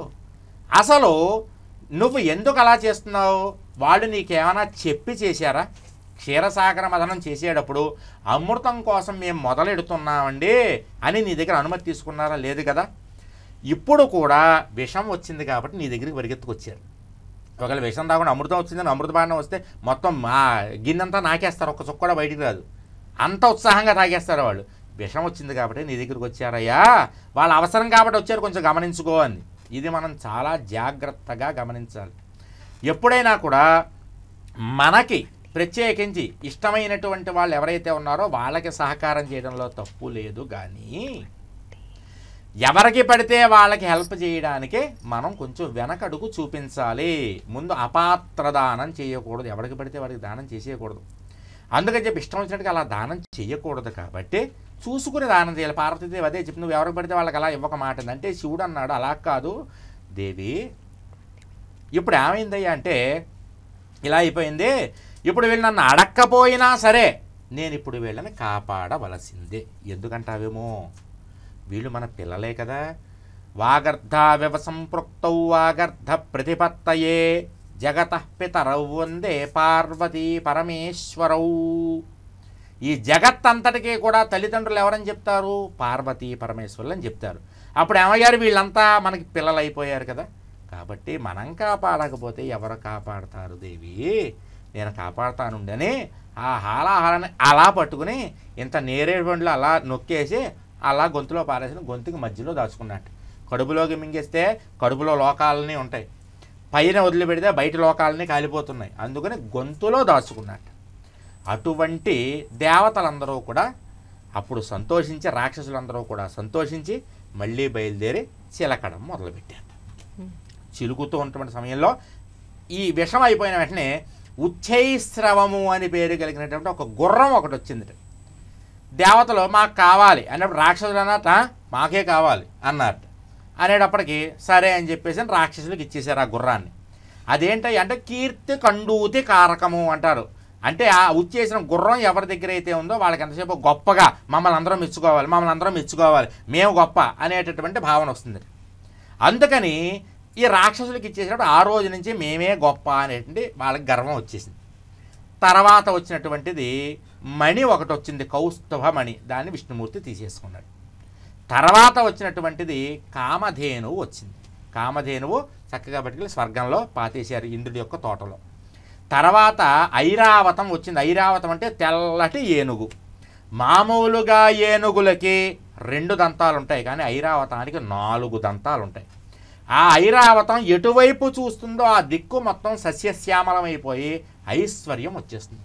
అసలు నువ్వు ఎందుకు అలా చేస్తున్నావు వాళ్ళు నీకేమైనా చెప్పి చేశారా క్షీరసాగర మదనం చేసేటప్పుడు అమృతం కోసం మేము మొదలెడుతున్నామండి అని నీ దగ్గర అనుమతి తీసుకున్నారా లేదు కదా ఇప్పుడు కూడా విషం వచ్చింది కాబట్టి నీ దగ్గరికి పరిగెత్తుకొచ్చారు ఒకవేళ విషం తాగకుండా అమృతం వచ్చిందని అమృతపానం వస్తే మొత్తం మా గిన్నెంతా నాకేస్తారు ఒక్క చుక్క కూడా బయటికి రాదు అంత ఉత్సాహంగా తాగేస్తారు వాళ్ళు విషం వచ్చింది కాబట్టి నీ దగ్గరికి వచ్చారయ్యా వాళ్ళ అవసరం కాబట్టి వచ్చారు కొంచెం గమనించుకో అంది ఇది మనం చాలా జాగ్రత్తగా గమనించాలి ఎప్పుడైనా కూడా మనకి ప్రత్యేకించి ఇష్టమైనటువంటి వాళ్ళు ఎవరైతే ఉన్నారో వాళ్ళకి సహకారం చేయడంలో తప్పు లేదు కానీ ఎవరికి పడితే వాళ్ళకి హెల్ప్ చేయడానికి మనం కొంచెం వెనకడుగు చూపించాలి ముందు అపాత్ర దానం చేయకూడదు ఎవరికి పడితే వాడికి దానం చేసేయకూడదు అందుకని చెప్పి ఇష్టం వచ్చినట్టుగా అలా దానం చేయకూడదు కాబట్టి చూసుకుని దానం చేయాలి పార్వతీదేవి అదే చెప్పి నువ్వు ఎవరికి పడితే వాళ్ళకి అలా ఇవ్వక మాట అంటే శివుడు అన్నాడు అలా కాదు దేవి ఇప్పుడు ఏమైందయ్యా అంటే ఇలా అయిపోయింది ఇప్పుడు వీళ్ళు నన్ను అడక్కపోయినా సరే నేను ఇప్పుడు వీళ్ళని కాపాడవలసిందే ఎందుకంటావేమో వీళ్ళు మన పిల్లలే కదా వాగర్ధావివ సంపృక్తౌ వాగర్ధ ప్రతిపత్తయే జగత పితరౌ వందే పార్వతీ పరమేశ్వరౌ ఈ జగత్ అంతటికీ కూడా తల్లిదండ్రులు ఎవరని చెప్తారు పార్వతీ పరమేశ్వరులు అని చెప్తారు అప్పుడు ఏమయ్యారు వీళ్ళంతా మనకి పిల్లలు అయిపోయారు కదా కాబట్టి మనం కాపాడకపోతే ఎవరు కాపాడతారు దేవి నేను కాపాడుతానుండని ఆ హాలాహారాన్ని అలా పట్టుకుని ఇంత నేరేడు పండ్లు అలా నొక్కేసి అలా గొంతులో పారేసిన గొంతుకి మధ్యలో దాచుకున్నట్టు కడుపులోకి మింగేస్తే కడుపులో లోకాలని ఉంటాయి పైన వదిలిపెడితే బయట లోకాలని కాలిపోతున్నాయి అందుకని గొంతులో దాచుకున్నట్టు అటువంటి దేవతలందరూ కూడా అప్పుడు సంతోషించి రాక్షసులందరూ కూడా సంతోషించి మళ్ళీ బయలుదేరి చిలకడం మొదలుపెట్టారు చిలుకుతూ ఉన్నటువంటి సమయంలో ఈ విషం అయిపోయిన వెంటనే ఉచ్చైస్రవము అని పేరు కలిగినటువంటి ఒక గుర్రం ఒకటి వచ్చింది దేవతలు మాకు కావాలి అన్నప్పుడు రాక్షసులు అన్నట మాకే కావాలి అన్నట్టు అనేటప్పటికి సరే అని చెప్పేసి రాక్షసులకు ఇచ్చేసారు ఆ గుర్రాన్ని అదేంటి అంటే కీర్తి కండూతి కారకము అంటారు అంటే ఆ ఉచ్చేసిన గుర్రం ఎవరి దగ్గర అయితే ఉందో వాళ్ళకి ఎంతసేపు గొప్పగా మమ్మల్ని అందరం మెచ్చుకోవాలి మమ్మల్ని అందరం మెచ్చుకోవాలి మేము గొప్ప అనేటటువంటి భావన వస్తుంది అందుకని ఈ రాక్షసులకు ఇచ్చేసినప్పుడు ఆ రోజు నుంచి మేమే గొప్ప అనేటువంటి వాళ్ళకి గర్వం వచ్చేసింది తర్వాత వచ్చినటువంటిది మణి ఒకటి వచ్చింది కౌస్తుభ మణి దాన్ని విష్ణుమూర్తి తీసేసుకున్నాడు తర్వాత వచ్చినటువంటిది కామధేనువు వచ్చింది కామధేనువు చక్కగా పట్టుకెళ్ళి స్వర్గంలో పాతేశారు ఇంద్రుడి యొక్క తోటలో తర్వాత ఐరావతం వచ్చింది ఐరావతం అంటే తెల్లటి ఏనుగు మామూలుగా ఏనుగులకి రెండు దంతాలు ఉంటాయి కానీ ఐరావతానికి నాలుగు దంతాలు ఉంటాయి ఆ ఐరావతం ఎటువైపు చూస్తుందో ఆ దిక్కు మొత్తం సస్యశ్యామలమైపోయి ఐశ్వర్యం వచ్చేస్తుంది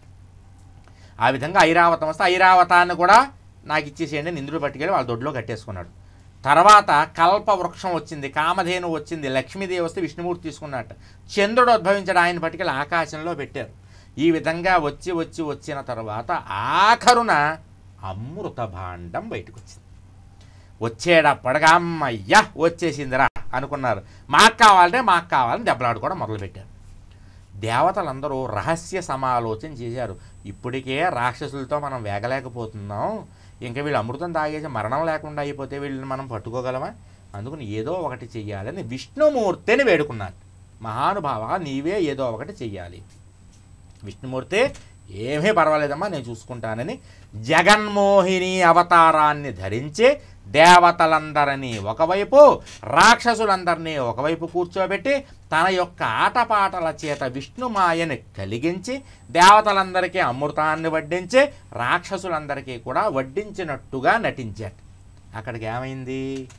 ఆ విధంగా ఐరావతం వస్తే ఐరావతాన్ని కూడా నాకు ఇచ్చేసేయండి అని ఇంద్రుడు పట్టుకెళ్ళి వాళ్ళ దొడ్లో కట్టేసుకున్నాడు తర్వాత కల్ప వృక్షం వచ్చింది కామధేను వచ్చింది లక్ష్మీదేవి వస్తే విష్ణుమూర్తి తీసుకున్నట్ట చంద్రుడు ఉద్భవించాడు ఆయన పట్టుకెళ్ళి ఆకాశంలో పెట్టారు ఈ విధంగా వచ్చి వచ్చి వచ్చిన తర్వాత ఆఖరున అమృత భాండం బయటకు వచ్చింది వచ్చేటప్పటిగా అమ్మయ్యా వచ్చేసిందిరా అనుకున్నారు మాకు కావాలంటే మాకు కావాలని దెబ్బలాడుకోవడం మొదలుపెట్టారు దేవతలందరూ రహస్య సమాలోచన చేశారు ఇప్పటికే రాక్షసులతో మనం వేగలేకపోతున్నాం ఇంకా వీళ్ళు అమృతం తాగేసి మరణం లేకుండా అయిపోతే వీళ్ళని మనం పట్టుకోగలమా అందుకని ఏదో ఒకటి చెయ్యాలని విష్ణుమూర్తిని వేడుకున్నారు మహానుభావ నీవే ఏదో ఒకటి చెయ్యాలి విష్ణుమూర్తి ఏమీ పర్వాలేదమ్మా నేను చూసుకుంటానని జగన్మోహిని అవతారాన్ని ధరించి దేవతలందరినీ ఒకవైపు రాక్షసులందరినీ ఒకవైపు కూర్చోబెట్టి తన యొక్క ఆటపాటల చేత విష్ణుమాయని కలిగించి దేవతలందరికీ అమృతాన్ని వడ్డించి రాక్షసులందరికీ కూడా వడ్డించినట్టుగా నటించాడు అక్కడికి ఏమైంది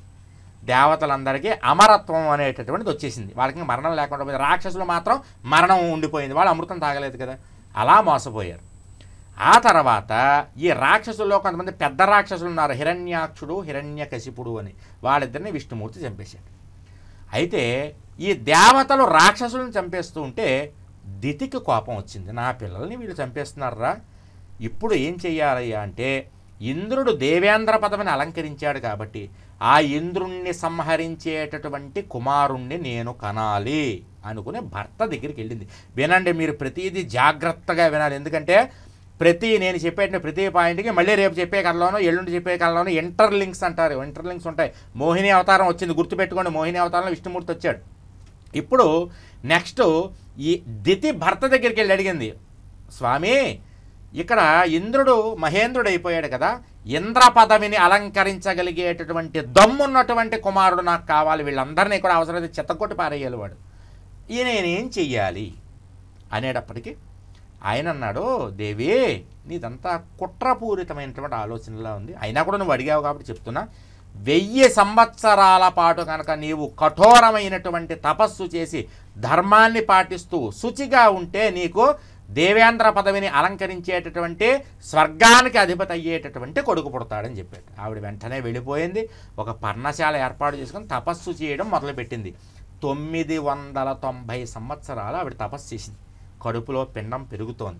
దేవతలందరికీ అమరత్వం అనేటటువంటిది వచ్చేసింది వాళ్ళకి ఇంకా మరణం లేకుండా పోయింది రాక్షసులు మాత్రం మరణం ఉండిపోయింది వాళ్ళు అమృతం తాగలేదు కదా అలా మోసపోయారు ఆ తర్వాత ఈ రాక్షసుల్లో కొంతమంది పెద్ద రాక్షసులు ఉన్నారు హిరణ్యాక్షుడు హిరణ్యకశిపుడు అని వాళ్ళిద్దరిని విష్ణుమూర్తి చంపేశాడు అయితే ఈ దేవతలు రాక్షసులను చంపేస్తూ ఉంటే దితికి కోపం వచ్చింది నా పిల్లల్ని వీళ్ళు చంపేస్తున్నారా ఇప్పుడు ఏం చెయ్యాలయ్యా అంటే ఇంద్రుడు దేవేంద్ర పదవిని అలంకరించాడు కాబట్టి ఆ ఇంద్రుణ్ణి సంహరించేటటువంటి కుమారుణ్ణి నేను కనాలి అనుకుని భర్త దగ్గరికి వెళ్ళింది వినండి మీరు ప్రతిదీ జాగ్రత్తగా వినాలి ఎందుకంటే ప్రతి నేను చెప్పేట ప్రతి పాయింట్కి మళ్ళీ రేపు చెప్పే కథలోనో ఎల్లుండి చెప్పే కథలోనో ఇంటర్ లింక్స్ అంటారు ఇంటర్ లింక్స్ ఉంటాయి మోహిని అవతారం వచ్చింది గుర్తుపెట్టుకోండి మోహిని అవతారంలో విష్ణుమూర్తి వచ్చాడు ఇప్పుడు నెక్స్ట్ ఈ దితి భర్త దగ్గరికి వెళ్ళి అడిగింది స్వామి ఇక్కడ ఇంద్రుడు మహేంద్రుడు అయిపోయాడు కదా ఇంద్ర పదవిని అలంకరించగలిగేటటువంటి దమ్మున్నటువంటి కుమారుడు నాకు కావాలి వీళ్ళందరినీ కూడా అవసరమైతే చెత్తకొట్టి పారేయాలి వాడు ఈ నేనేం చెయ్యాలి అనేటప్పటికీ ఆయన అన్నాడు దేవి నీదంతా కుట్రపూరితమైనటువంటి ఆలోచనలా ఉంది అయినా కూడా నువ్వు అడిగావు కాబట్టి చెప్తున్నా వెయ్యి సంవత్సరాల పాటు కనుక నీవు కఠోరమైనటువంటి తపస్సు చేసి ధర్మాన్ని పాటిస్తూ శుచిగా ఉంటే నీకు దేవేంద్ర పదవిని అలంకరించేటటువంటి స్వర్గానికి అధిపతి అయ్యేటటువంటి కొడుకు పుడతాడని చెప్పాడు ఆవిడ వెంటనే వెళ్ళిపోయింది ఒక పర్ణశాల ఏర్పాటు చేసుకుని తపస్సు చేయడం మొదలుపెట్టింది తొమ్మిది వందల తొంభై సంవత్సరాలు ఆవిడ తపస్సు చేసింది కడుపులో పిండం పెరుగుతోంది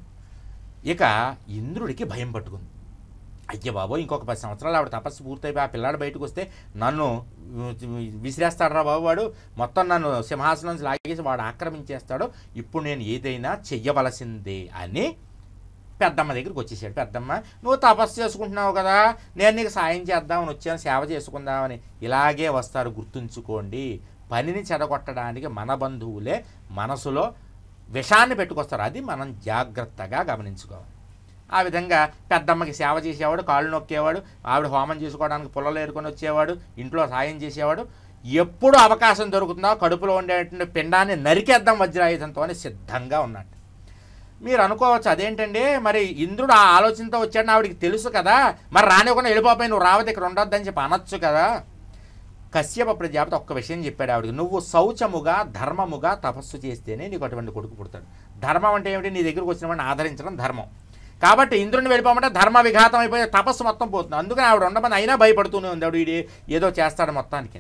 ఇక ఇంద్రుడికి భయం పట్టుకుంది అయ్య బాబు ఇంకొక పది సంవత్సరాలు ఆవిడ తపస్సు పూర్తయిపోయి ఆ పిల్లాడు బయటకు వస్తే నన్ను విసిరేస్తాడరా బాబు వాడు మొత్తం నన్ను సింహాసనం నుంచి లాగేసి వాడు ఆక్రమించేస్తాడు ఇప్పుడు నేను ఏదైనా చెయ్యవలసిందే అని పెద్దమ్మ దగ్గరికి వచ్చేసాడు పెద్దమ్మ నువ్వు తపస్సు చేసుకుంటున్నావు కదా నేను నీకు సాయం చేద్దామని వచ్చాను సేవ చేసుకుందామని ఇలాగే వస్తారు గుర్తుంచుకోండి పనిని చెడగొట్టడానికి మన బంధువులే మనసులో విషాన్ని పెట్టుకొస్తారు అది మనం జాగ్రత్తగా గమనించుకోవాలి ఆ విధంగా పెద్దమ్మకి సేవ చేసేవాడు కాళ్ళు నొక్కేవాడు ఆవిడ హోమం చేసుకోవడానికి పుల్లలు ఏరుకొని వచ్చేవాడు ఇంట్లో సాయం చేసేవాడు ఎప్పుడు అవకాశం దొరుకుతుందో కడుపులో ఉండేటువంటి పిండాన్ని నరికేద్దాం వజ్రాయుధంతో అని సిద్ధంగా ఉన్నాడు మీరు అనుకోవచ్చు అదేంటండి మరి ఇంద్రుడు ఆ ఆలోచనతో వచ్చాడని ఆవిడికి తెలుసు కదా మరి రానివ్వకుండా వెళ్ళిపోయి నువ్వు రావద్దు ఇక్కడ ఉండొద్దని చెప్పి అనొచ్చు కదా కశ్యప ప్రజాపతి ఒక్క విషయం చెప్పాడు ఆవిడకి నువ్వు శౌచముగా ధర్మముగా తపస్సు చేస్తేనే నీకు అటువంటి కొడుకు పుడతాడు ధర్మం అంటే ఏమిటి నీ దగ్గరకు వచ్చిన వాడిని ఆదరించడం ధర్మం కాబట్టి ఇంద్రుడిని వెళ్ళిపోమంటే ధర్మ విఘాతం అయిపోయి తపస్సు మొత్తం పోతుంది అందుకని ఆవిడ ఉండమని అయినా భయపడుతూనే ఉంది ఆవిడ వీడి ఏదో చేస్తాడు మొత్తానికి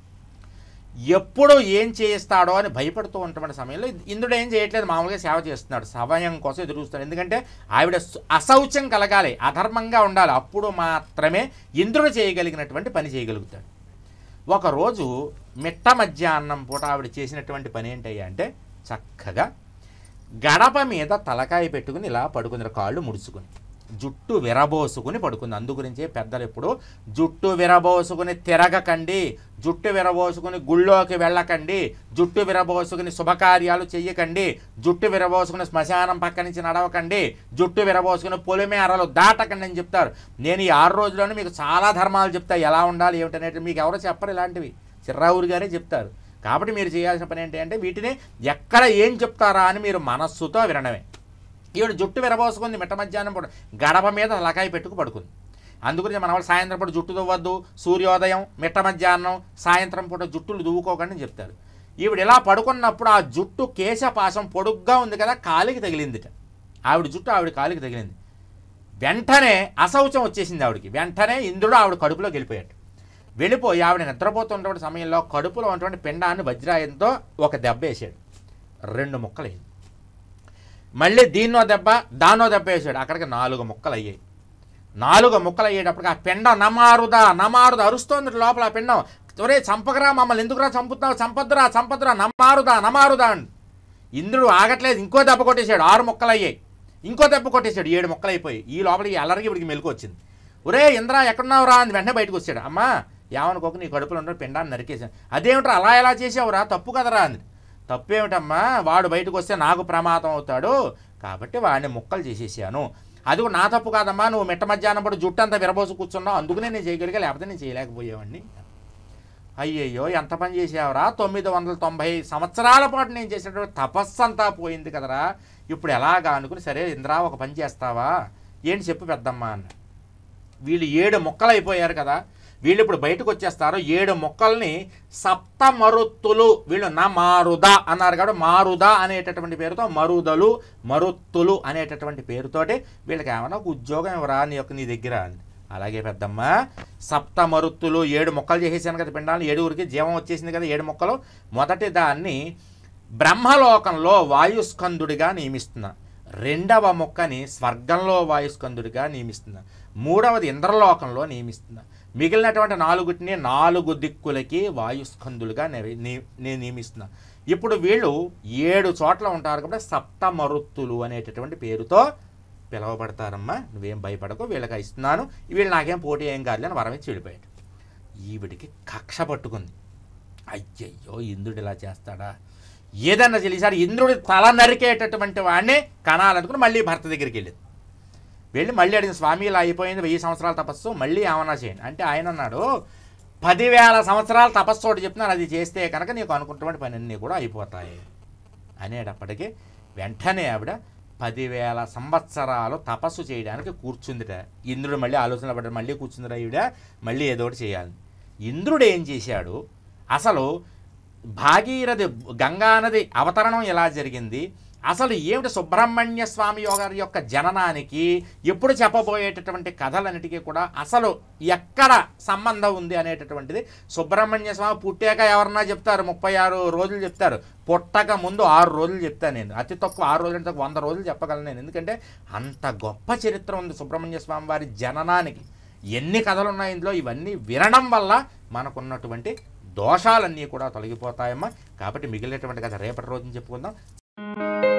ఎప్పుడు ఏం చేస్తాడో అని భయపడుతూ ఉన్నటువంటి సమయంలో ఇంద్రుడు ఏం చేయట్లేదు మామూలుగా సేవ చేస్తున్నాడు సమయం కోసం ఎదురు చూస్తున్నాడు ఎందుకంటే ఆవిడ సు- అశౌచం కలగాలి అధర్మంగా ఉండాలి అప్పుడు మాత్రమే ఇంద్రుడు చేయగలిగినటువంటి పని చేయగలుగుతాడు ఒకరోజు మిట్ట మధ్యాహ్నం పూట ఆవిడ చేసినటువంటి పని ఏంటయ్యా అంటే చక్కగా గడప మీద తలకాయ పెట్టుకుని ఇలా పడుకుంది కాళ్ళు ముడుచుకుని జుట్టు విరబోసుకుని పడుకుంది అందు గురించే పెద్దలు ఎప్పుడు జుట్టు విరబోసుకుని తిరగకండి జుట్టు విరబోసుకుని గుళ్ళోకి వెళ్ళకండి జుట్టు విరబోసుకుని శుభకార్యాలు చెయ్యకండి జుట్టు విరబోసుకుని శ్మశానం పక్క నుంచి నడవకండి జుట్టు విరబోసుకుని పొలిమేరలు దాటకండి అని చెప్తారు నేను ఈ ఆరు రోజుల్లోనే మీకు చాలా ధర్మాలు చెప్తా ఎలా ఉండాలి ఏమిటనేది మీకు ఎవరు చెప్పరు ఇలాంటివి చిర్రావురు గారే చెప్తారు కాబట్టి మీరు చేయాల్సిన పని ఏంటి అంటే వీటిని ఎక్కడ ఏం చెప్తారా అని మీరు మనస్సుతో వినడమే ఈవిడ జుట్టు విరబోసుకుంది మిట్ట మధ్యాహ్నం పూట గడప మీద తలకాయ పెట్టుకు పడుకుంది అందుగురించి మన వాళ్ళు సాయంత్రం పూట జుట్టు దువ్వద్దు సూర్యోదయం మిట్ట మధ్యాహ్నం సాయంత్రం పూట జుట్టులు దువ్వుకోకండి అని చెప్తారు ఈవిడ ఇలా పడుకున్నప్పుడు ఆ జుట్టు కేశపాసం పొడుగ్గా ఉంది కదా కాలికి తగిలిందిట ఆవిడ జుట్టు ఆవిడ కాలికి తగిలింది వెంటనే అశౌచం వచ్చేసింది ఆవిడకి వెంటనే ఇంద్రుడు ఆవిడ కడుపులోకి వెళ్ళిపోయాడు వెళ్ళిపోయి ఆవిడ నిద్రపోతున్నటువంటి సమయంలో కడుపులో ఉన్నటువంటి పిండాన్ని వజ్రాయంతో ఒక దెబ్బ వేసాడు రెండు ముక్కలైంది మళ్ళీ దీన్నో దెబ్బ దాన్నో దెబ్బ వేసాడు అక్కడికి నాలుగు ముక్కలు అయ్యాయి నాలుగు ముక్కలు అయ్యేటప్పటికి ఆ పిండం నమారుదా నమారుదా అరుస్తోంది లోపల ఆ పిండం ఒరే చంపకరా మమ్మల్ని ఎందుకురా చంపుతున్నావు చంపద్దురా చంపద్దురా నమారుదా నమారుదా అని ఇంద్రుడు ఆగట్లేదు ఇంకో దెబ్బ కొట్టేశాడు ఆరు మొక్కలు అయ్యాయి ఇంకో దెబ్బ కొట్టేశాడు ఏడు మొక్కలు అయిపోయి ఈ లోపలికి అల్లరికి ఇప్పటికి మెలకు వచ్చింది ఒరే ఇంద్ర ఎక్కడున్నావురా అని వెంటనే బయటకు వచ్చాడు అమ్మా ఏమనుకోక నీ కడుపులో ఉన్న పిండాన్ని నరికేశాను అదేమిట్రా అలా ఎలా చేసావురా తప్పు కదరా అంది తప్పేమిటమ్మా వాడు బయటకు వస్తే నాకు ప్రమాదం అవుతాడు కాబట్టి వాడిని ముక్కలు చేసేసాను అది కూడా నా తప్పు కాదమ్మా నువ్వు మిట్ట మధ్యాహ్నం పాటు జుట్టు అంతా విరబోసు కూర్చున్నావు అందుకనే నేను చేయగలిగా లేకపోతే నేను చేయలేకపోయేవాడిని అయ్యయ్యో ఎంత పని చేసావురా తొమ్మిది వందల తొంభై సంవత్సరాల పాటు నేను చేసినటువంటి తపస్సు అంతా పోయింది కదరా ఇప్పుడు ఎలాగా అనుకుని సరే ఇంద్రా ఒక పని చేస్తావా ఏంటి చెప్పు పెద్దమ్మ అన్న వీళ్ళు ఏడు మొక్కలు అయిపోయారు కదా వీళ్ళు ఇప్పుడు బయటకు వచ్చేస్తారు ఏడు మొక్కల్ని సప్త మరుత్తులు వీళ్ళు నా మారుద అన్నారు కాబట్టి మారుద అనేటటువంటి పేరుతో మరుదలు మరుత్తులు అనేటటువంటి పేరుతోటి వీళ్ళకి ఏమైనా ఒక ఉద్యోగం ఇవ్వరా నీ యొక్క నీ దగ్గర అంది అలాగే పెద్దమ్మ సప్త మరుత్తులు ఏడు మొక్కలు చేసేసాను కదా పిండాలు ఏడుగురికి జీవం వచ్చేసింది కదా ఏడు మొక్కలు మొదటి దాన్ని బ్రహ్మలోకంలో వాయుస్కందుడిగా నియమిస్తున్నా రెండవ మొక్కని స్వర్గంలో వాయుస్కందుడిగా నియమిస్తున్నా మూడవది ఇంద్రలోకంలో నియమిస్తున్నా మిగిలినటువంటి నాలుగుటిని నాలుగు దిక్కులకి వాయుస్కందులుగా నే- నీ- నేను నియమిస్తున్నా ఇప్పుడు వీళ్ళు ఏడు చోట్ల ఉంటారు కాబట్టి సప్తమరుత్తులు అనేటటువంటి పేరుతో పిలువబడతారమ్మా నువ్వేం భయపడకు వీళ్ళకి ఇస్తున్నాను వీళ్ళు నాకేం పోటీ ఏం కాదు అని వరం ఇచ్చి వెళ్ళిపోయాడు ఈవిడికి కక్ష పట్టుకుంది అయ్యయ్యో ఇంద్రుడు ఇలా చేస్తాడా ఏదన్నా తెలిసాడు ఇంద్రుడి తల నరికేటటువంటి వాడిని కనాలనుకుని మళ్ళీ భర్త దగ్గరికి వెళ్ళింది వెళ్ళి మళ్ళీ అడిగిన స్వామి ఇలా అయిపోయింది వెయ్యి సంవత్సరాల తపస్సు మళ్ళీ ఏమన్నా చేయండి అంటే ఆయన అన్నాడు పదివేల సంవత్సరాల తపస్సు ఒకటి చెప్తున్నాను అది చేస్తే కనుక నీకు అనుకుంటున్నటువంటి పని కూడా అయిపోతాయి అనేటప్పటికీ వెంటనే ఆవిడ పదివేల సంవత్సరాలు తపస్సు చేయడానికి కూర్చుందిట ఇంద్రుడు మళ్ళీ ఆలోచన పడ్డాడు మళ్ళీ కూర్చుందిరా ఈవిడ మళ్ళీ ఏదో ఒకటి చేయాలి ఇంద్రుడు ఏం చేశాడు అసలు భాగీరథి గంగానది అవతరణం ఎలా జరిగింది అసలు ఏమిటి సుబ్రహ్మణ్య స్వామి గారి యొక్క జననానికి ఎప్పుడు చెప్పబోయేటటువంటి కథలన్నిటికీ కూడా అసలు ఎక్కడ సంబంధం ఉంది అనేటటువంటిది సుబ్రహ్మణ్య స్వామి పుట్టాక ఎవరన్నా చెప్తారు ముప్పై ఆరు రోజులు చెప్తారు పుట్టక ముందు ఆరు రోజులు చెప్తాను నేను అతి తక్కువ ఆరు రోజులు అంటే వంద రోజులు చెప్పగలను నేను ఎందుకంటే అంత గొప్ప చరిత్ర ఉంది సుబ్రహ్మణ్య స్వామి వారి జననానికి ఎన్ని కథలు ఉన్నాయి ఇందులో ఇవన్నీ వినడం వల్ల మనకున్నటువంటి దోషాలన్నీ కూడా తొలగిపోతాయమ్మా కాబట్టి మిగిలినటువంటి కథ రేపటి రోజున చెప్పుకుందాం